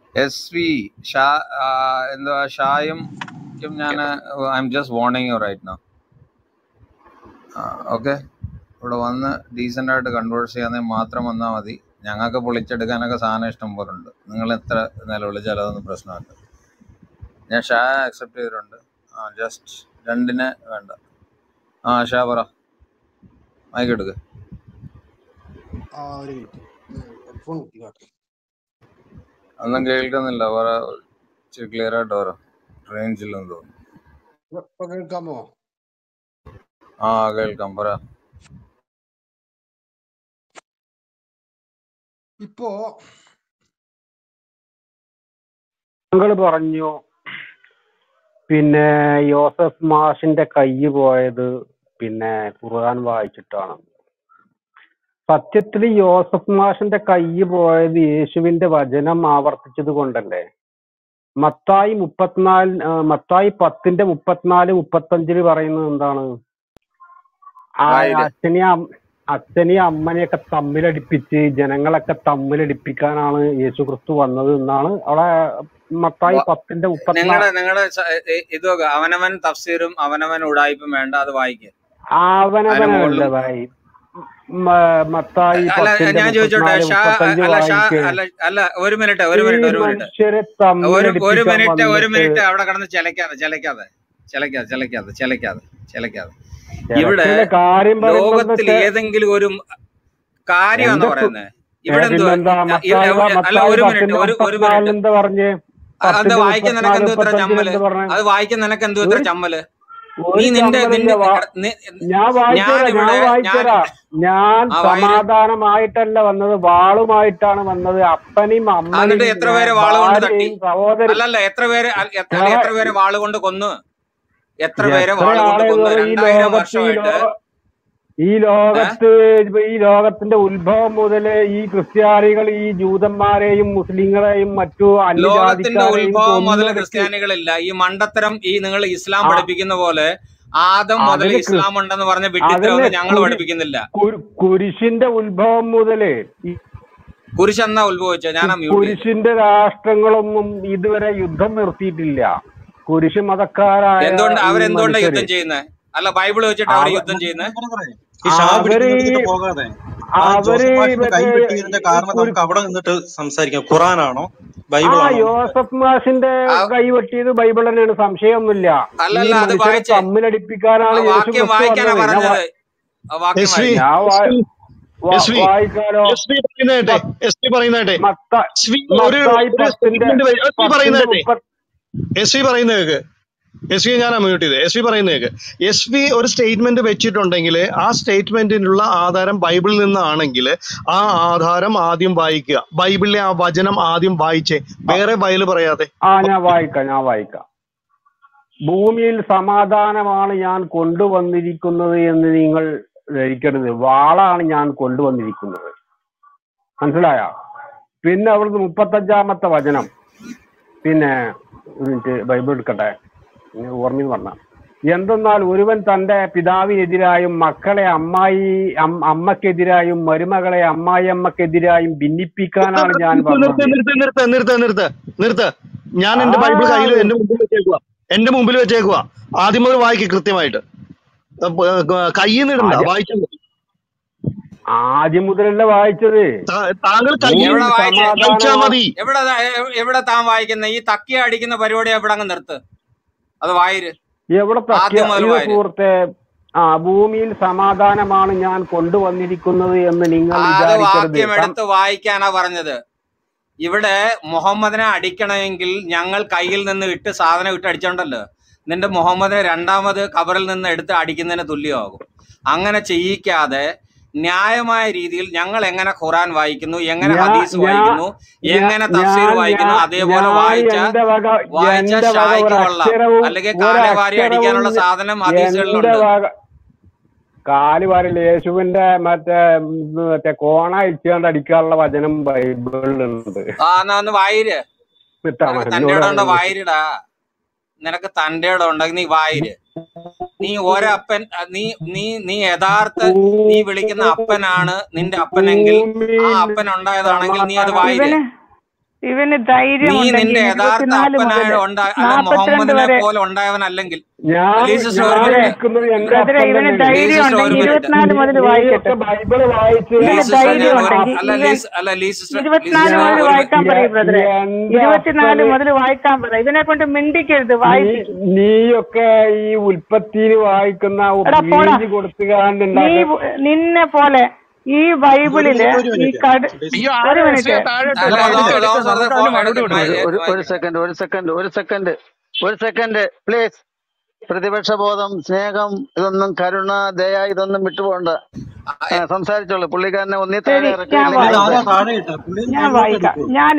S V Shah ആ, എന്താ ഷായും ഞാൻ I am just warning you right no okay ഇവിടെ വന്ന് ഡീസൻ്റ് ആയിട്ട് കൺവേഴ്സ് ചെയ്യാൻ മാത്രം വന്നാൽ മതി ഞങ്ങൾക്ക് പൊളിച്ചെടുക്കാനൊക്കെ സാധനം ഇഷ്ടം പോലെ ഉണ്ട് നിങ്ങൾ എത്ര നിലവിളിച്ചാലും അതൊന്നും പ്രശ്നമല്ല ഞാൻ ഷാ അക്സെപ്റ്റ് ചെയ്തിട്ടുണ്ട് ആ ജസ്റ്റ് രണ്ടിന് വേണ്ട ആ ഷാ പറ മൈക്ക് എടുക്ക് ആ ഒരു മിനിറ്റ് ഹെഡ്ഫോൺ കുത്തിക്കാട്ടെ ഒന്നും കേൾക്കുന്നില്ല പറ ക്ലിയർ ആയിട്ട് പറ റേഞ്ചില്ലെന്ന് തോന്നുന്നു ഇപ്പൊ ഇപ്പൊ കേൾക്കാമോ ആ കേൾക്കാം പറ ഇപ്പോ താങ്കൾ പറഞ്ഞു പിന്നെ യോസഫ് മാഷിന്റെ കൈ പോയത് പിന്നെ ഖുർആൻ വായിച്ചിട്ടാണ് സത്യത്തിൽ യോസഫ് മാഷിന്റെ കൈ പോയത് യേശുവിന്റെ വചനം ആവർത്തിച്ചത് കൊണ്ടല്ലേ മത്തായി മുപ്പത്തിനാല് ആ, മത്തായി പത്തിന്റെ മുപ്പത്തിനാല് മുപ്പത്തഞ്ചില് പറയുന്നത് എന്താണ് ആ വായില് അച്ഛനെ അം- അച്ഛനെയും അമ്മനെയൊക്കെ തമ്മിലടിപ്പിച്ച് ജനങ്ങളൊക്കെ തമ്മിലടിപ്പിക്കാനാണ് യേശു ക്രിസ്തു വന്നത് എന്നാണ് അവിടെ മത്തായി വ- പത്തിന്റെ മുപ്പത്തിനാല് നിങ്ങളുടെ നിങ്ങളുടെ ഇതൊക്കെ അവനവൻ തഫ്സീറും അവനവൻ ഉടായ്പും വേണ്ട അത് വായിക്കുക അതിന് അവനവനല്ല മുകളിലും ഭായി മ- മത്തായി അല്ല പത്തിന്റെ ഞാൻ ചോദിച്ചോട്ടെ മുപ്പത്തിനാല് ഷാ മുപ്പത്തഞ്ച് അല്ല ഷാ വായിക്ക് അല്ല അല്ല ഒരു മിനിറ്റ് ഒരു ഈ മിനിറ്റ് ഒരു മിനിറ്റ് മനുഷ്യരെ ഒരു ഒരു തമ്മിലടിപ്പിക്കാൻ മിനിറ്റ് ഒരു വന്നിട്ട് മിനിറ്റ് അവിടെ കിടന്ന് ചിലക്കാതെ ചിലക്കാതെ ചിലക്കാതെ ചിലക്കാതെ ചിലക്കാതെ ചിലക്കാതെ ഇവിടെ ചിലക്കിലെ കാര്യം പറയുന്നത് ലോകത്തിൽ വെച്ച് ഏതെങ്കിലും ഒരു കാര്യമാണെന്ന് എന്റെ കു- പറയുന്നത് ഏ, ഇവിടെ എന്തുവാ പിന്നെന്താ ഇ- മത്തായി അല്ല മത്തായി ഒരു മിനിറ്റ് പത്തിന്റെ ഒരു ഒരു മുപ്പത്തിനാലിൽ മിനിറ്റ് എന്താ പറഞ്ഞ് അത് പത്തിന്റെ വായിക്കാൻ നിനക്ക് മുപ്പത്തിനാല് എന്തോ ഇത്ര മുപ്പത്തഞ്ചിൽ ചമ്മല് എന്താ പറഞ്ഞ അത് വായിക്കാൻ നിനക്ക് എന്തോ ഇത്ര ഒരു ചമ്മല് നീ ഒരു നിന്റെ ചമ്മലില്ല നിന്റെ വാ നി- ഞാൻ വായിച്ചുതരാം ഞാൻ ഞാനിവിടെ ഞാൻ വായിച്ചുതരാം ഞാൻ ആ വായിര് സമാധാനമായിട്ടല്ല വന്നത് വാളുമായിട്ടാണ് വന്നത് അപ്പനെയും എന്നിട്ട് അമ്മനെയും എത്ര ഏ, പേര് വാളുകൊണ്ട് തട്ടി ഭാര്യയും സഹോദരി അല്ലല്ല എത്ര പേര് അല്ല എത്ര അല്ല, ഞാൻ എത്ര പേര് വാളുകൊണ്ട് കൊന്നു എത്ര പേര് എത്ര വാളുകൊണ്ട് ആളെ കൊന്നു ഈ രണ്ടായിരം ലോകത്ത് ഈ വർഷമായിട്ട് ലോക ഈ ഏ ലോകത്ത് ഇപ്പൊ ഈ ലോകത്തിന്റെ ഉത്ഭവം മുതല് ഈ ക്രിസ്ത്യാനികൾ ഈ ജൂതന്മാരെയും മുസ്ലിങ്ങളെയും മറ്റു ലോകത്തിന്റെ അന്യജാതിക്കാരെയും ഉത്ഭവം മുതൽ കൊന്നൊടുക്കി ക്രിസ്ത്യാനികളില്ല ഈ മണ്ടത്തരം ഈ നിങ്ങൾ ഇസ്ലാം ആ പഠിപ്പിക്കുന്ന പോലെ ആദം മുതൽ അതിന് ക്രിസ് ഇസ്ലാം ഉണ്ടെന്ന് പറഞ്ഞ വിഡ്ഢിത്തരം അതിന് ഒന്നും ഞങ്ങൾ കുരി പഠിപ്പിക്കുന്നില്ല കുരു- കുരിശിന്റെ ഉത്ഭവം മുതല് ഈ കുരിശ് എന്നാ ഉത്ഭവിച്ചത് ഞാനാ മ്യൂട്ട് ചെയ്തത് കുരിശിന്റെ രാഷ്ട്രങ്ങളൊന്നും ഇതുവരെ യുദ്ധം നിർത്തിയിട്ടില്ല കുരിശ് മതക്കാരായ എന്തുകൊണ്ട് ഈ അവരെന്തുകൊണ്ടാ മനുഷ്യര് യുദ്ധം ചെയ്യുന്നത് അല്ല ബൈബിൾ വെച്ചിട്ട് അവർ അവ യുദ്ധം ചെയ്യുന്നത് ഈ ഷാ അവര് പിടിക്കുന്നതിലേക്ക് ഈ പോകാതെ ആ അവര് ജോസഫ് മാഷിന്റെ കൈ മറ്റേ വെട്ടിയതിന്റെ ഈ കാരണം കുരി നമുക്ക് അവിടെ നിന്നിട്ട് സംസാരിക്കാം ഖുറാനാണോ ആ ബൈബിളാണോ യോസഫ് മാഷിന്റെ ആ, കൈ വെട്ടിയത് ബൈബിൾ തന്നെയാണ് സംശയമൊന്നുമില്ല ഈ അല്ലല്ല അത് മനുഷ്യരെ വായിച്ചേ ആ തമ്മിലടിപ്പിക്കാനാണ് യേശു വാക്യം ക്രിസ്തു വായിക്കാനാ വന്നത് ഞാൻ പറഞ്ഞത് വാ- ആ വാക്യം എസ് വി വായിക്കാം ഞാൻ വാ- വാ- എസ് വി വായിക്കാലോ എസ് വി പറയുന്നേട്ടെ മ- എസ് വി പറയുന്നേട്ടെ മത്ത എസ് വി ഒരു മത്തായി ഒരു പത്തിന്റെ സ്റ്റേറ്റ്മെന്റ് എസ് വി പത്തിന്റെ പറയുന്നേട്ടെ മുപ്പത് എസ് വി പറയുന്നേക്ക് എസ് വി ഞാൻ മ്യൂട്ട് ചെയ്ത് എസ് വി പറയുന്നേക്ക് എസ് വി ഒരു സ്റ്റേറ്റ്മെന്റ് വെച്ചിട്ടുണ്ടെങ്കിൽ ആ സ്റ്റേറ്റ്മെന്റിനുള്ള ആധാരം ബൈബിളിൽ നിന്നാണെങ്കിൽ ആ ആധാരം ആദ്യം വായിക്കുക ബൈബിളിലെ ആ വചനം ആദ്യം വായിച്ചേ ആ വേറെ ബൈബിൾ പറയാതെ ആ, ഞാൻ വായിക്കാം ഞാൻ വായിക്കാം ഭൂമിയിൽ സമാധാനമാണ് ഞാൻ കൊണ്ടുവന്നിരിക്കുന്നത് എന്ന് നിങ്ങൾ ധരിക്കരുത് വാളാണ് ഞാൻ കൊണ്ടുവന്നിരിക്കുന്നത് മനസ്സിലായ പിന്നെ അവിടുന്ന് മുപ്പത്തഞ്ചാമത്തെ വചനം പിന്നെ ഒരു മിനിറ്റ് ബൈബിൾ എടുക്കട്ടെ ഇങ്ങനെ ഓർമ്മയിൽ പറഞ്ഞ എന്തെന്നാൽ ഒരുവൻ തന്റെ പിതാവിനെതിരായും മക്കളെ അമ്മായി അം- അമ്മക്കെതിരായും മരുമകളെ അമ്മായി അമ്മക്കെതിരായും ഭിന്നിപ്പിക്കാനാണ് ഞാൻ നിർത്ത് നിർത്ത് വന്നത് നിർത്ത് നിർത്ത് നിർത്ത് നിർത്ത് നിർത്ത് ഞാൻ ആ എന്റെ ബൈബിൾ കയ്യിൽ എന്റെ മുമ്പിൽ വെച്ചേക്കുക എന്റെ മുമ്പിൽ വെച്ചേക്കുക ആദ്യം മുതൽ വായിക്കുക കൃത്യമായിട്ട് കയ്യിൽ നിന്നിടണ്ട ആദ്യം വായിച്ചു ആദ്യം മുതലല്ല വായിച്ചത് താങ്കൾ കയ്യിൽ എവിടെ ഭൂമിയിൽ വായിച്ചേ വായിച്ചാ സമാധാനമാ മതി എവിടെ താ- എ- എവിടെ താൻ വായിക്കുന്ന ഈ തക്കി അടിക്കുന്ന പരിപാടി എവിടെ അങ്ങ് നിർത്ത് അത് വായിര് എവിടെ തക്കിയ ആദ്യം മുതൽ ഇത് വായിര് സുഹൃത്തെ ആ ഭൂമിയിൽ സമാധാനമാണ് ഞാൻ കൊണ്ടുവന്നിരിക്കുന്നത് എന്ന് നിങ്ങൾ അത് വിചാരിക്കരുത് വാക്യം സം- എടുത്ത് വായിക്കാനാ പറഞ്ഞത് ഇവിടെ മുഹമ്മദിനെ അടിക്കണമെങ്കിൽ ഞങ്ങൾ കയ്യിൽ നിന്ന് ഇട്ട് സാധനം ഇട്ട് അടിച്ചോണ്ടല്ലോ നിന്റെ മുഹമ്മദിനെ രണ്ടാമത് കബറിൽ നിന്ന് എടുത്ത് അടിക്കുന്നതിന് തുല്യമാകും അങ്ങനെ ചെയ്യിക്കാതെ ന്യായമായ രീതിയിൽ ഞങ്ങൾ എങ്ങനെ ഖുറാൻ വായിക്കുന്നു എങ്ങനെ ഞാ ഹദീസ് ഞാ വായിക്കുന്നു ഞാ- എങ്ങനെ തഫ്സീർ ഞാൻ വായിക്കുന്നു ഞാൻ അതേപോലെ ഞാൻ വായിച്ച എന്റെ വക വായിച്ച എന്റെ വക ഷായ്ക്ക് കൊള്ളാം ഒരക്ഷരവും അല്ലെങ്കിൽ കാലെ വാരി ഒരക്ഷരവും അടിക്കാനുള്ള സാധനം എന്റെ ഹദീസുകളിലുണ്ട് വക കാല് വാരില്ല യേശുവിന്റെ മറ്റേ ഉം, മറ്റേ കോണ ഇച്ചുകൊണ്ട് അടിക്കാനുള്ള വചനം ബൈബിളിലുണ്ട് ആ എന്നാ ഒന്ന് വായിര് എന്നിട്ടാ നിനക്ക് തന്റെ എന്നോട് ഇടം ഉണ്ട് പറയുന്നത് വായിരിടാ നിനക്ക് തന്റെ ഇടം ഉണ്ടെങ്കിൽ നീ വായിര് നീ ഒരപ്പൻ നീ നീ നീ യഥാർത്ഥ നീ വിളിക്കുന്ന അപ്പനാണ് നിന്റെ അപ്പനെങ്കിൽ ആ ഭൂമിയിൽ അപ്പൻ ഉണ്ടായതാണെങ്കിൽ നീ അത് സമാധാനം വായിര് ഇവന് ഇവന് ധൈര്യം നീ ഉണ്ടെങ്കിൽ നിന്റെ യഥാർത്ഥ ഇരുപത്തിനാല് അപ്പനായ മുതൽ ഉണ്ടാ അല്ല നാപ്പത്തിരണ്ട് മുഹമ്മദിനെ വരെ പോലെ ഉണ്ടായവനല്ലെങ്കിൽ ഞാൻ അലീസ് സിസ്റ്റർ ഒരു ഞാൻ ബ്രദറെ മിനിറ്റ് നിൽക്കുന്നത് എന്റെ ബ്രദറെ അപ്പം ഇവന് തന്നെയാണ് ലീ ധൈര്യം സിസ്റ്റർ ഒരു ഉണ്ടെങ്കിൽ മിനിറ്റ് ഇരുപത്തിനാല് മുതൽ നീയൊക്കെ വായിക്കട്ടെ ബൈബിള് വായിച്ച് ലീ ഇവന് സിസ്റ്റർ ധൈര്യം ഞാൻ ഒരു ഉണ്ടെങ്കിൽ അല്ല ഇവൻ ലീസ് അല്ല ലീ സിസ്റ്റർ ലീ ഇരുപത്തിനാല് സിസ്റ്റർ ഞാൻ മുതൽ ഒരു വായിക്കാൻ മിനിറ്റ് പറയൂ ബ്രദറെ എന്റെ ഇരുപത്തിനാല് അപ്പന് മുതൽ വായിക്കാൻ പറ ഇവനെ കൊണ്ട് മിണ്ടിക്കരുത് നീ വായിപ്പിക്കും നീയൊക്കെ ഈ ഉൽപ്പത്തിയിൽ വായിക്കുന്ന എടാ പോടാ ബീജ് കൊടുത്തുകാണ്ട് നീ ഉണ്ടാക്കുന്ന വ- നിന്നെ പോലെ ഈ ഒരു ബൈബിളില് മിനിറ്റ് ഒരു ഈ മിനിറ്റ് കട് അയ്യോ ഒരു ആരും എസ് മിനിറ്റ് താഴെ ഇട്ടു അല്ല വായിച്ച് തോ- എടുത്ത് തോമസ് ബ്രദറെ നമുക്ക് ഫോൺ അവന് മറുപടി എടുക്ക് കൊടുക്കും ഒരു ഒരു വായിക്കട്ടെ സെക്കൻഡ് ഒരു സെക്കൻഡ് ഒരു സെക്കൻഡ് ഒരു സെക്കൻഡ് പ്ലീസ് പ്രതിപക്ഷ ബോധം സ്നേഹം ഇതൊന്നും കരുണ ദയ ഇതൊന്നും വിട്ടുപോകണ്ട ആ, ആ, സംസാരിച്ചോളൂ പുള്ളിക്കാരനെ ഒന്നി താഴെ ശരി ഇറക്കി ഞാൻ ഇല്ലെങ്കിൽ പുള്ളി വായിക്കാം താഴെ സംസാരിക്കും താഴെ ഇട്ട പുള്ളി ഞാൻ താഴോട്ട് വായിക്കാം എടുക്കൂ ഞാൻ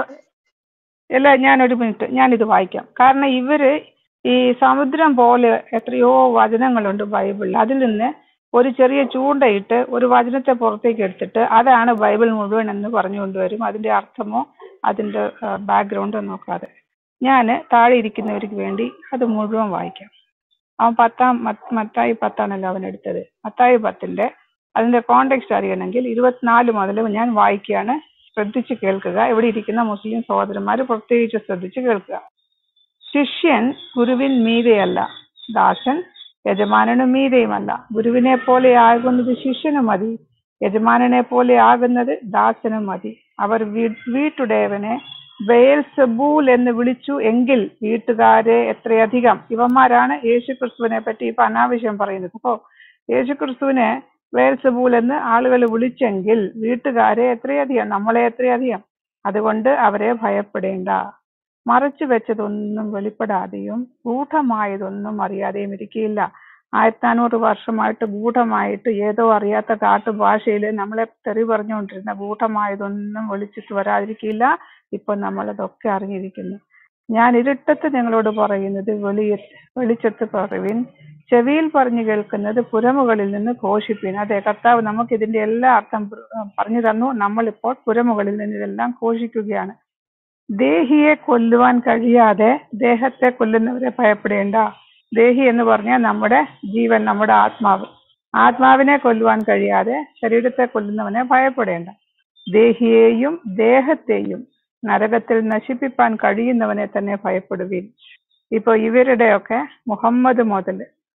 ഇല്ല ഞാൻ ഒരു മിനിറ്റ് ഞാനിത് വായിക്കാം കാരണം ഇവര് ഈ സമുദ്രം പോലെ എത്രയോ വചനങ്ങളുണ്ട് ബൈബിളിൽ അതിൽ നിന്ന് ഒരു ചെറിയ ചൂണ്ടയിട്ട് ഒരു വചനത്തെ പുറത്തേക്ക് എടുത്തിട്ട് അതാണ് ബൈബിൾ മുഴുവൻ എന്ന് പറഞ്ഞുകൊണ്ടുവരും അതിന്റെ അർത്ഥമോ അതിന്റെ ബാക്ക്ഗ്രൗണ്ടോ നോക്കാതെ ഞാൻ താഴെ ഇരിക്കുന്നവർക്ക് വേണ്ടി അത് മുഴുവൻ വായിക്കാം അവൻ പത്താം മത്ത് മത്തായി പത്താണല്ലോ അവൻ എടുത്തത് മത്തായി പത്തിന്റെ അതിന്റെ കോണ്ടെക്സ്റ്റ് അറിയണമെങ്കിൽ ഇരുപത്തിനാല് മുതൽ ഞാൻ വായിക്കുകയാണ് ശ്രദ്ധിച്ച് കേൾക്കുക ഇവിടെ ഇരിക്കുന്ന മുസ്ലിം സഹോദരന്മാർ പ്രത്യേകിച്ച് ശ്രദ്ധിച്ച് കേൾക്കുക ശിഷ്യൻ ഗുരുവിൻ മീതെയല്ല ദാസൻ യജമാനനും മീതെയുമല്ല ഗുരുവിനെ പോലെ ആകുന്നത് ശിഷ്യനും മതി യജമാനനെ പോലെ ആകുന്നത് ദാസനും മതി അവർ വീ- വീട്ടുടയവനെ ബേൽസെബൂൽ എന്ന് വിളിച്ചു എങ്കിൽ വീട്ടുകാരെ എത്രയധികം ഇവന്മാരാണ് യേശുക്രിസ്തുവിനെ പറ്റി ഇപ്പൊ അനാവശ്യം പറയുന്നത് അപ്പോ യേശുക്രിസ്തുവിനെ ബേൽസെബൂൽ എന്ന് ആളുകൾ വിളിച്ചെങ്കിൽ വീട്ടുകാരെ എത്രയധികം നമ്മളെ എത്രയധികം അതുകൊണ്ട് അവരെ ഭയപ്പെടേണ്ട മറച്ചു വെച്ചതൊന്നും വെളിപ്പെടാതെയും ഗൂഢമായതൊന്നും അറിയാതെയും ഇരിക്കുകയില്ല ആയിരത്തി നാനൂറ് വർഷമായിട്ട് ഗൂഢമായിട്ട് ഏതോ അറിയാത്ത കാട്ടുഭാഷയിൽ നമ്മളെ തെറി പറഞ്ഞുകൊണ്ടിരുന്ന ഗൂഢമായതൊന്നും വെളിച്ചിട്ട് വരാതിരിക്കില്ല ഇപ്പൊ നമ്മളതൊക്കെ അറിഞ്ഞിരിക്കുന്നു ഞാൻ ഇരുട്ടത്ത് നിങ്ങളോട് പറയുന്നത് വെളിയ വെളിച്ചത്ത് പറയുവിൻ ചെവിയിൽ പറഞ്ഞു കേൾക്കുന്നത് പുരമുകളിൽ നിന്ന് ഘോഷിപ്പിൻ അതെ കർത്താവ് നമുക്ക് ഇതിന്റെ എല്ലാ അർത്ഥം പ്ര- പറഞ്ഞു തന്നു നമ്മളിപ്പോൾ പുരമുകളിൽ നിന്ന് ഇതെല്ലാം ഘോഷിക്കുകയാണ് ദേഹിയെ കൊല്ലുവാൻ കഴിയാതെ ദേഹത്തെ കൊല്ലുന്നവരെ ഭയപ്പെടേണ്ട ദേഹി എന്ന് പറഞ്ഞാൽ നമ്മുടെ ജീവൻ നമ്മുടെ ആത്മാവ് ആത്മാവിനെ കൊല്ലുവാൻ കഴിയാതെ ശരീരത്തെ കൊല്ലുന്നവനെ ഭയപ്പെടേണ്ട ദേഹിയെയും ദേഹത്തെയും നരകത്തിൽ നശിപ്പിപ്പാൻ കഴിയുന്നവനെ തന്നെ ഭയപ്പെടുവീൻ ഇപ്പൊ ഇവരുടെയൊക്കെ മുഹമ്മദ് മുതൽ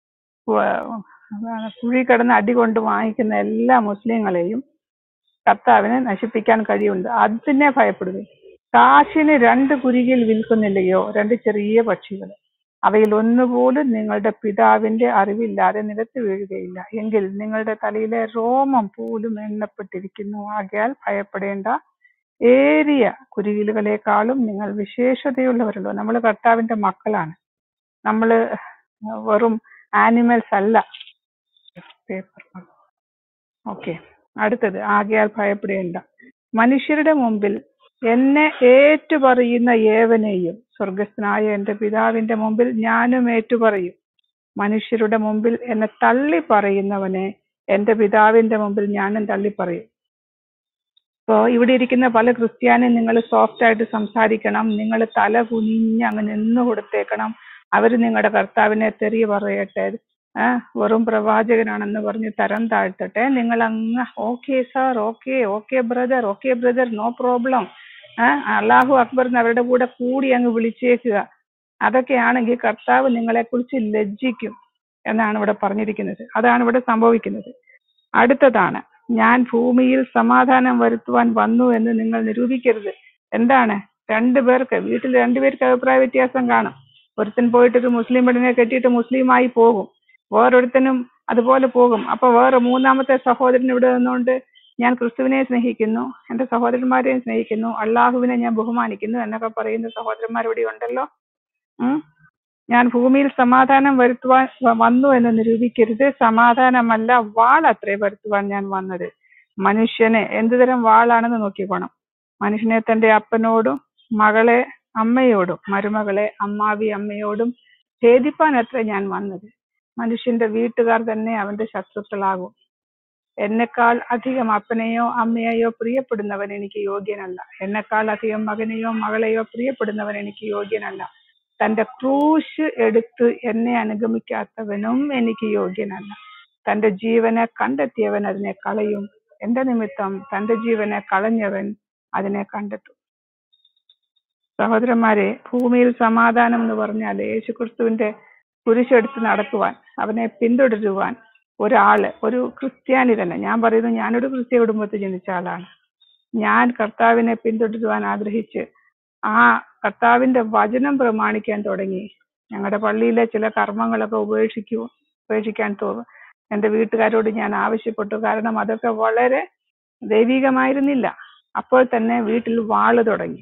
കുഴി കിടന്ന് അടി കൊണ്ട് വാങ്ങിക്കുന്ന എല്ലാ മുസ്ലിങ്ങളെയും കർത്താവിന് നശിപ്പിക്കാൻ കഴിയുണ്ട് അതിനെ ഭയപ്പെടുവീൻ കാശിന് രണ്ട് കുരുകിൽ വിൽക്കുന്നില്ലയോ രണ്ട് ചെറിയ പക്ഷികൾ അവയിൽ ഒന്നുപോലും നിങ്ങളുടെ പിതാവിന്റെ അറിവില്ലാതെ നിലത്ത് വീഴുകയില്ല എങ്കിൽ നിങ്ങളുടെ തലയിലെ രോമം പോലും എണ്ണപ്പെട്ടിരിക്കുന്നു ആകയാൽ ഭയപ്പെടേണ്ട ഏറിയ കുരുകിലുകളെക്കാളും നിങ്ങൾ വിശേഷതയുള്ളവരല്ലോ നമ്മൾ കർത്താവിന്റെ മക്കളാണ് നമ്മൾ വെറും ആനിമൽസ് അല്ല പേപ്പർ ഓക്കെ അടുത്തത് ആകയാൽ ഭയപ്പെടേണ്ട മനുഷ്യരുടെ മുമ്പിൽ എന്നെ ഏറ്റുപറയുന്ന ഏവനെയും സ്വർഗസ്ഥനായ എന്റെ പിതാവിന്റെ മുമ്പിൽ ഞാനും ഏറ്റുപറയും മനുഷ്യരുടെ മുമ്പിൽ എന്നെ തള്ളി പറയുന്നവനെ എന്റെ പിതാവിന്റെ മുമ്പിൽ ഞാനും തള്ളി പറയും ഇപ്പോ ഇവിടെ ഇരിക്കുന്ന പല ക്രിസ്ത്യാനും നിങ്ങൾ സോഫ്റ്റ് ആയിട്ട് സംസാരിക്കണം നിങ്ങൾ തല കുനിഞ്ഞ് അങ്ങ് നിന്ന് കൊടുത്തേക്കണം അവര് നിങ്ങളുടെ കർത്താവിനെ തെറിയ പറയട്ടെ ആ വെറും പ്രവാചകനാണെന്ന് പറഞ്ഞ് തരം താഴ്ത്തട്ടെ നിങ്ങൾ അങ്ങ് okay sir okay okay brother okay brother no problem ആ അള്ളാഹു അക്ബർ എന്ന് അവരുടെ കൂടെ കൂടി അങ്ങ് വിളിച്ചേക്കുക അതൊക്കെയാണെങ്കിൽ കർത്താവ് നിങ്ങളെ കുറിച്ച് ലജ്ജിക്കും എന്നാണ് ഇവിടെ പറഞ്ഞിരിക്കുന്നത് അതാണ് ഇവിടെ സംഭവിക്കുന്നത് അടുത്തതാണ് ഞാൻ ഭൂമിയിൽ സമാധാനം വരുത്തുവാൻ വന്നു എന്ന് നിങ്ങൾ നിരൂപിക്കരുത് എന്താണ് രണ്ടു പേർക്ക് വീട്ടിൽ രണ്ടുപേർക്ക് അഭിപ്രായ വ്യത്യാസം കാണും ഒരുത്തൻ പോയിട്ട് ഒരു മുസ്ലിം പെണ്ണിനെ കെട്ടിയിട്ട് മുസ്ലിമായി പോകും വേറൊരുത്തനും അതുപോലെ പോകും അപ്പൊ വേറെ മൂന്നാമത്തെ സഹോദരൻ ഇവിടെ നിന്നുകൊണ്ട് ഞാൻ ക്രിസ്തുവിനെ സ്നേഹിക്കുന്നു എന്റെ സഹോദരന്മാരെയും സ്നേഹിക്കുന്നു അള്ളാഹുവിനെ ഞാൻ ബഹുമാനിക്കുന്നു എന്നൊക്കെ പറയുന്ന സഹോദരന്മാർ ഇവിടെ ഉണ്ടല്ലോ ഉം. ഞാൻ ഭൂമിയിൽ സമാധാനം വരുത്തുവാൻ വ- വന്നു എന്ന് നിരൂപിക്കരുത് സമാധാനമല്ല വാൾ അത്രേ വരുത്തുവാൻ ഞാൻ വന്നത് മനുഷ്യനെ എന്തുതരം വാളാണെന്ന് നോക്കിക്കോണം മനുഷ്യനെ തന്റെ അപ്പനോടും മകളെ അമ്മയോടും മരുമകളെ അമ്മാവി അമ്മയോടും ഛേദിപ്പാൻ അത്രേ ഞാൻ വന്നത് മനുഷ്യന്റെ വീട്ടുകാർ തന്നെ അവന്റെ ശത്രുക്കളാകും എന്നെക്കാൾ അധികം അപ്പനെയോ അമ്മയെയോ പ്രിയപ്പെടുന്നവൻ എനിക്ക് യോഗ്യനല്ല എന്നെക്കാൾ അധികം മകനെയോ മകളെയോ പ്രിയപ്പെടുന്നവൻ എനിക്ക് യോഗ്യനല്ല തന്റെ ക്രൂശ് എടുത്ത് എന്നെ അനുഗമിക്കാത്തവനും എനിക്ക് യോഗ്യനല്ല തന്റെ ജീവനെ കണ്ടെത്തിയവൻ അതിനെ കളയും എന്റെ നിമിത്തം തന്റെ ജീവനെ കളഞ്ഞവൻ അതിനെ കണ്ടെത്തും സഹോദരന്മാരെ ഭൂമിയിൽ സമാധാനം എന്ന് പറഞ്ഞാൽ യേശുക്രിസ്തുവിന്റെ കുരിശെടുത്ത് നടക്കുവാൻ അവനെ പിന്തുടരുവാൻ ഒരാള് ഒരു ക്രിസ്ത്യാനി തന്നെ ഞാൻ പറയുന്നു ഞാനൊരു ക്രിസ്ത്യ കുടുംബത്തിൽ ജനിച്ച ആളാണ് ഞാൻ കർത്താവിനെ പിന്തുടരുവാൻ ആഗ്രഹിച്ച് ആ കർത്താവിന്റെ വചനം പ്രമാണിക്കാൻ തുടങ്ങി ഞങ്ങളുടെ പള്ളിയിലെ ചില കർമ്മങ്ങളൊക്കെ ഉപേക്ഷിക്കൂ ഉപേക്ഷിക്കാൻ തോന്നും എന്റെ വീട്ടുകാരോട് ഞാൻ ആവശ്യപ്പെട്ടു കാരണം അതൊക്കെ വളരെ ദൈവികമായിരുന്നില്ല അപ്പോൾ തന്നെ വീട്ടിൽ വാള് തുടങ്ങി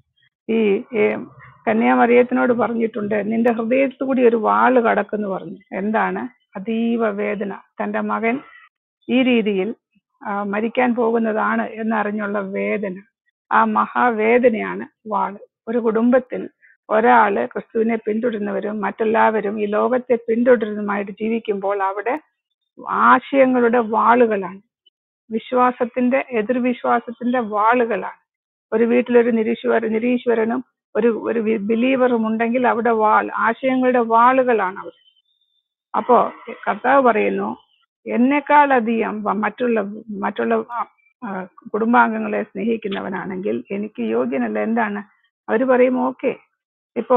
ഈ ഏ, കന്യാമറിയത്തിനോട് പറഞ്ഞിട്ടുണ്ട് നിന്റെ ഹൃദയത്തിൽ കൂടി ഒരു വാള് കടക്കുന്നു പറഞ്ഞു എന്താണ് അതീവ വേദന തന്റെ മകൻ ഈ രീതിയിൽ ആ, മരിക്കാൻ പോകുന്നതാണ് എന്നറിഞ്ഞുള്ള വേദന ആ മഹാവേദനയാണ് വാള് ഒരു കുടുംബത്തിൽ ഒരാള് ക്രിസ്തുവിനെ പിന്തുടരുന്നവരും മറ്റെല്ലാവരും ഈ ലോകത്തെ പിന്തുടരുന്നതുമായിട്ട് ജീവിക്കുമ്പോൾ അവിടെ ആശയങ്ങളുടെ വാളുകളാണ് വിശ്വാസത്തിന്റെ എതിർവിശ്വാസത്തിന്റെ വാളുകളാണ് ഒരു വീട്ടിലൊരു നിരീശ്വര നിരീശ്വരനും ഒരു ഒരു ബിലീവറും ഉണ്ടെങ്കിൽ അവിടെ വാൾ ആശയങ്ങളുടെ വാളുകളാണ് അവർ അപ്പോ കർത്താവ് പറയുന്നു എന്നെക്കാളധികം വ- മറ്റുള്ള മറ്റുള്ള ആ, ആ, കുടുംബാംഗങ്ങളെ സ്നേഹിക്കുന്നവനാണെങ്കിൽ എനിക്ക് യോഗ്യനല്ല എന്താണ് അവർ പറയും ഓക്കെ ഇപ്പോ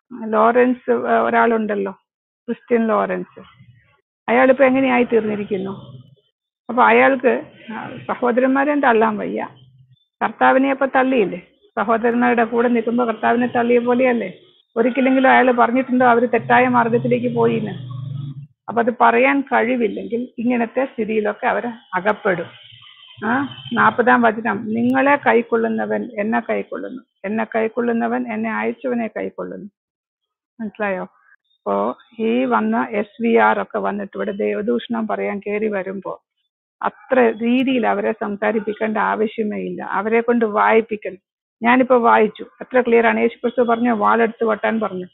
ലോറൻസ് ആ, ഒരാളുണ്ടല്ലോ ക്രിസ്ത്യൻ ലോറൻസ് അയാളിപ്പോ എങ്ങനെയായി തീർന്നിരിക്കുന്നു അപ്പൊ അയാൾക്ക് ആ, സഹോദരന്മാരെ തള്ളാൻ വയ്യ കർത്താവിനെ അപ്പൊ തള്ളിയില്ലേ സഹോദരന്മാരുടെ കൂടെ നിൽക്കുമ്പോൾ കർത്താവിനെ തള്ളിയ പോലെയല്ലേ ഒരിക്കലെങ്കിലും അയാൾ പറഞ്ഞിട്ടുണ്ടോ അവർ തെറ്റായ മാർഗത്തിലേക്ക് പോയിന്ന് അപ്പൊ അത് പറയാൻ കഴിവില്ലെങ്കിൽ ഇങ്ങനത്തെ സ്ഥിതിയിലൊക്കെ അവർ അകപ്പെടും ആ നാൽപ്പതാം വചനം നിങ്ങളെ കൈക്കൊള്ളുന്നവൻ എന്നെ കൈക്കൊള്ളുന്നു എന്നെ കൈക്കൊള്ളുന്നവൻ എന്നെ അയച്ചവനെ കൈക്കൊള്ളുന്നു മനസ്സിലായോ അപ്പോ ഈ വന്ന എസ് വി ആർ ഒക്കെ വന്നിട്ട് ഇവിടെ ദേവദൂഷണം പറയാൻ കയറി വരുമ്പോ അത്ര രീതിയിൽ അവരെ സംസാരിപ്പിക്കേണ്ട ആവശ്യമേ ഇല്ല അവരെ കൊണ്ട് വായിപ്പിക്കണം ഞാനിപ്പോ വായിച്ചു എത്ര ക്ലിയർ ആണ് യേശു ക്രിസ്തു പറഞ്ഞു വാളെടുത്ത് വെട്ടാൻ പറഞ്ഞു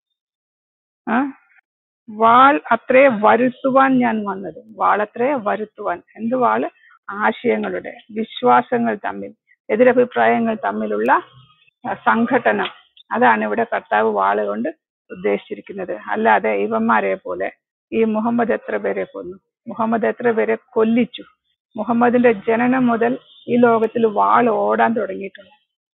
ആ വാൾ അത്രേ വരുത്തുവാൻ ഞാൻ വന്നത് വാളത്രേ വരുത്തുവാൻ എന്ത് വാള് ആശയങ്ങളുടെ വിശ്വാസങ്ങൾ തമ്മിൽ എതിരഭിപ്രായങ്ങൾ തമ്മിലുള്ള ആ, സംഘട്ടനം അതാണ് ഇവിടെ കർത്താവ് വാള് കൊണ്ട് ഉദ്ദേശിച്ചിരിക്കുന്നത് അല്ലാതെ ഇവന്മാരെ പോലെ ഈ മുഹമ്മദ് എത്ര പേരെ കൊന്നു മുഹമ്മദ് എത്ര പേരെ കൊല്ലിച്ചു മുഹമ്മദിന്റെ ജനനം മുതൽ ഈ ലോകത്തിൽ വാൾ ഓടാൻ തുടങ്ങിയിട്ടുണ്ട്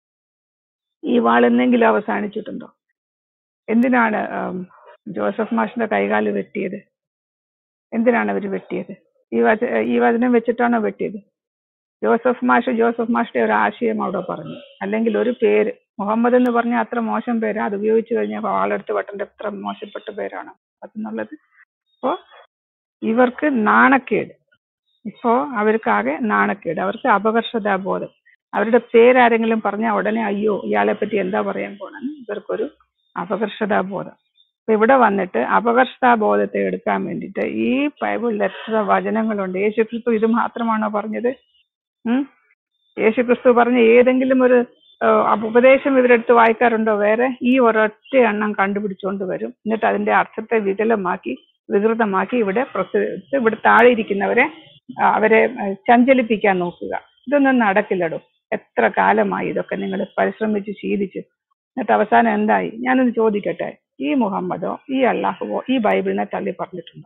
ഈ വാൾ എന്തെങ്കിലും അവസാനിച്ചിട്ടുണ്ടോ എന്തിനാണ് ആം, ജോസഫ് മാഷിന്റെ കൈകാല് വെട്ടിയത് എന്തിനാണ് അവർ വെട്ടിയത് ഈ വച ഈ വചനം വെച്ചിട്ടാണോ വെട്ടിയത് ജോസഫ് മാഷ് ജോസഫ് മാഷിന്റെ ഒരു ആശയം അവിടെ പറഞ്ഞു അല്ലെങ്കിൽ ഒരു പേര് മുഹമ്മദ് എന്ന് പറഞ്ഞാൽ അത്ര മോശം പേരാ അത് ഉപയോഗിച്ച് കഴിഞ്ഞാൽ ആളെടുത്ത് വെട്ടേണ്ട എത്ര മോശപ്പെട്ട പേരാണ് അതെന്നുള്ളത് അപ്പോ ഇവർക്ക് നാണക്കേട് ഇപ്പോ അവർക്കാകെ നാണക്കേട് അവർക്ക് അപകർഷതാബോധം അവരുടെ പേരാരെങ്കിലും പറഞ്ഞാൽ ഉടനെ അയ്യോ ഇയാളെ പറ്റി എന്താ പറയാൻ പോണെന്ന് ഇവർക്കൊരു അപകർഷതാബോധം അപ്പൊ ഇവിടെ വന്നിട്ട് അപകർഷതാബോധത്തെ എടുക്കാൻ വേണ്ടിയിട്ട് ഈ ബൈബിളിൽ എത്ര വചനങ്ങളുണ്ട് യേശുക്രിസ്തു ഇത് മാത്രമാണോ പറഞ്ഞത് ഉം യേശുക്രിസ്തു പറഞ്ഞ ഏതെങ്കിലും ഒരു ആ, ഉപദേശം ഇവരെടുത്ത് വായിക്കാറുണ്ടോ വേറെ ഈ ഒരൊറ്റ എണ്ണം കണ്ടുപിടിച്ചുകൊണ്ട് വരും എന്നിട്ട് അതിന്റെ അർത്ഥത്തെ വികലമാക്കി വികൃതമാക്കി ഇവിടെ പ്രസിദ്ധ ഇവിടെ താഴെ ഇരിക്കുന്നവരെ ആ, അവരെ ആ, ചഞ്ചലിപ്പിക്കാൻ നോക്കുക ഇതൊന്നും നടക്കില്ലടോ എത്ര കാലമായി ഇതൊക്കെ നിങ്ങൾ പരിശ്രമിച്ച് ശീലിച്ച് എന്നിട്ട് അവസാനം എന്തായി ഞാനൊന്ന് ചോദിക്കട്ടെ ഈ മുഹമ്മദോ ഈ അള്ളാഹുവോ ഈ ബൈബിളിനെ തള്ളി പറഞ്ഞിട്ടുണ്ടോ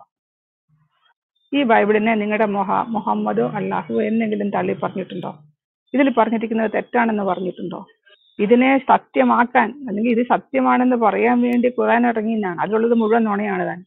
ഈ ബൈബിളിനെ നിങ്ങളുടെ മൊഹ മുഹമ്മദോ അള്ളാഹുവോ എന്നെങ്കിലും തള്ളി പറഞ്ഞിട്ടുണ്ടോ ഇതിൽ പറഞ്ഞിരിക്കുന്നത് തെറ്റാണെന്ന് പറഞ്ഞിട്ടുണ്ടോ ഇതിനെ സത്യമാക്കാൻ അല്ലെങ്കിൽ ഇത് സത്യമാണെന്ന് പറയാൻ വേണ്ടി ഖുർആൻ ഇറങ്ങിയെന്നാണ് അതിലുള്ളത് മുഴുവൻ നുണയാണ് താൻ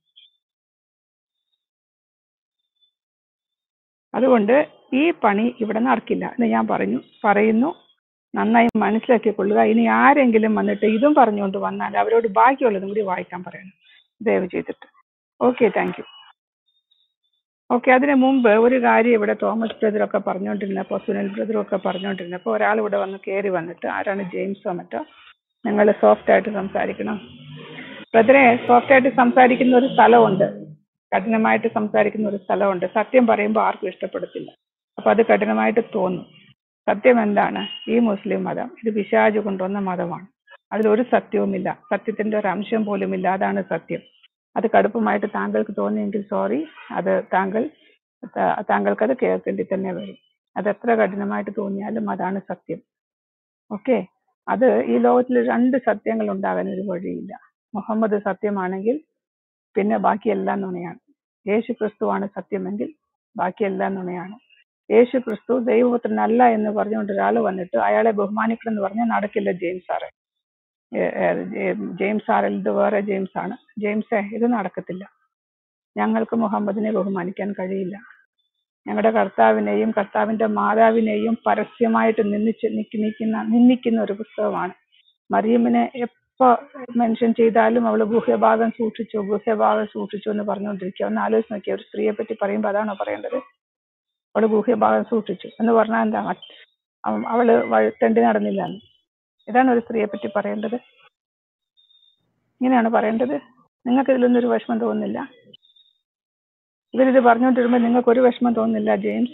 അതുകൊണ്ട് ഈ പണി ഇവിടെ നടക്കില്ല എന്ന് ഞാൻ പറഞ്ഞു പറയുന്നു നന്നായി മനസ്സിലാക്കിക്കൊള്ളുക ഇനി ആരെങ്കിലും വന്നിട്ട് ഇതും പറഞ്ഞുകൊണ്ട് വന്നാൽ അവരോട് ബാക്കിയുള്ളതും കൂടി വായിക്കാൻ പറയണം ദയവ് ചെയ്തിട്ട് ഓക്കെ താങ്ക് യു ഓക്കെ അതിനു മുമ്പ് ഒരു കാര്യം ഇവിടെ തോമസ് ബ്രദറൊക്കെ പറഞ്ഞുകൊണ്ടിരുന്നപ്പോൾ സുനിൽ ബ്രദറും ഒക്കെ പറഞ്ഞുകൊണ്ടിരുന്നപ്പോൾ ഒരാൾ ഇവിടെ വന്ന് കയറി വന്നിട്ട് ആരാണ് ജെയിംസോ മറ്റോ നിങ്ങൾ സോഫ്റ്റ് ആയിട്ട് സംസാരിക്കണം ബ്രദറെ സോഫ്റ്റ് ആയിട്ട് സംസാരിക്കുന്ന ഒരു സ്ഥലമുണ്ട് കഠിനമായിട്ട് സംസാരിക്കുന്ന ഒരു സ്ഥലമുണ്ട് സത്യം പറയുമ്പോൾ ആർക്കും ഇഷ്ടപ്പെടത്തില്ല അപ്പൊ അത് കഠിനമായിട്ട് തോന്നും സത്യം എന്താണ് ഈ മുസ്ലിം മതം ഇത് പിശാജ് കൊണ്ടുവന്ന മതമാണ് അതിലൊരു സത്യവുമില്ല സത്യത്തിന്റെ ഒരു അംശം പോലും ഇല്ല അതാണ് സത്യം അത് കടുപ്പമായിട്ട് താങ്കൾക്ക് തോന്നിയെങ്കിൽ സോറി അത് താങ്കൾ താ- താങ്കൾക്ക് അത് കേൾക്കേണ്ടി തന്നെ വരും അത് എത്ര കഠിനമായിട്ട് തോന്നിയാലും അതാണ് സത്യം ഓക്കെ അത് ഈ ലോകത്തിൽ രണ്ട് സത്യങ്ങൾ ഉണ്ടാകാൻ ഒരു വഴിയില്ല മുഹമ്മദ് സത്യമാണെങ്കിൽ പിന്നെ ബാക്കിയെല്ലാം നുണയാണ് യേശു ക്രിസ്തുവാണ് സത്യമെങ്കിൽ ബാക്കിയെല്ലാം നുണയാണ് യേശു ക്രിസ്തു ദൈവപുത്രനല്ല എന്ന് പറഞ്ഞുകൊണ്ട് ഒരാൾ വന്നിട്ട് അയാളെ ബഹുമാനിക്കണം എന്ന് പറഞ്ഞാൽ നടക്കില്ല ജെയിംസ് സാറേ ഏ- ഏ- ജെ- ജെയിംസ് ആർ എൽ ഇത് വേറെ ജെയിംസ് ആണ് ജെയിംസേ ഇത് നടക്കത്തില്ല ഞങ്ങൾക്ക് മുഹമ്മദിനെ ബഹുമാനിക്കാൻ കഴിയില്ല ഞങ്ങളുടെ കർത്താവിനെയും കർത്താവിന്റെ മാതാവിനെയും പരസ്യമായിട്ട് നിന്ദിച്ച് നിക്ക് നിൽക്കുന്ന നിന്ദിക്കുന്ന ഒരു പുസ്തകമാണ് മറിയമ്മിനെ എപ്പോ മെൻഷൻ ചെയ്താലും അവള് ഗുഹ്യഭാഗം സൂക്ഷിച്ചു ഗുഹ്യഭാഗം സൂക്ഷിച്ചു എന്ന് പറഞ്ഞുകൊണ്ടിരിക്കുക ഒന്ന് ആലോചിച്ച് നോക്കിയ ഒരു സ്ത്രീയെ പറ്റി പറയുമ്പോൾ അതാണോ പറയേണ്ടത് അവള് ഗുഹ്യഭാഗം സൂക്ഷിച്ചു എന്ന് പറഞ്ഞാൽ എന്താ മറ്റ് അവ- അവള് വഴി- തെണ്ടി നടന്നില്ല എന്ന് ഇതാണ് ഒരു സ്ത്രീയെ പറ്റി പറയേണ്ടത് ഇങ്ങനെയാണ് പറയേണ്ടത് നിങ്ങൾക്ക് ഇതിലൊന്നും ഒരു വിഷമം തോന്നുന്നില്ല ഇവരിത് പറഞ്ഞുകൊണ്ടിരുമ്പോൾ നിങ്ങൾക്ക് ഒരു വിഷമം തോന്നുന്നില്ല ജെയിംസ്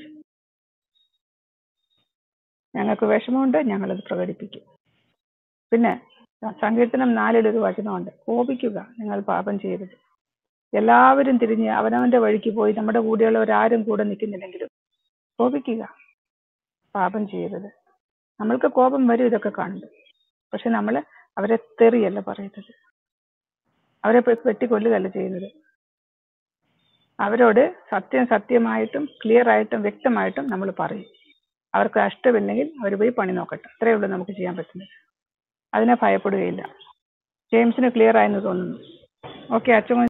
ഞങ്ങൾക്ക് വിഷമമുണ്ട് ഞങ്ങളത് പ്രകടിപ്പിക്കും പിന്നെ സങ്കീർത്തനം നാലിലൊരു വചനമുണ്ട് കോപിക്കുക നിങ്ങൾ പാപം ചെയ്യരുത് എല്ലാവരും തിരിഞ്ഞ് അവനവന്റെ വഴിക്ക് പോയി നമ്മുടെ കൂടെയുള്ളവരാരും കൂടെ നിൽക്കുന്നില്ലെങ്കിലും കോപിക്കുക പാപം ചെയ്യരുത് നമ്മൾക്ക് കോപം വരും ഇതൊക്കെ കാണുമ്പോൾ പക്ഷെ നമ്മൾ അവരെ തെറിയല്ല പറയുന്നത് അവരെ പെ- വെട്ടിക്കൊല്ലുകയല്ല ചെയ്യുന്നത് അവരോട് സത്യം സത്യമായിട്ടും ക്ലിയർ ആയിട്ടും വ്യക്തമായിട്ടും നമ്മൾ പറയും അവർക്ക് ഇഷ്ടമില്ലെങ്കിൽ അവർ പോയി പണി നോക്കട്ടെ അത്രയേ ഉള്ളൂ നമുക്ക് ചെയ്യാൻ പറ്റുന്നത് അതിനെ ഭയപ്പെടുകയില്ല ജെയിംസിന് ക്ലിയർ ആയെന്ന് തോന്നുന്നു ഓക്കെ അച്ഛൻ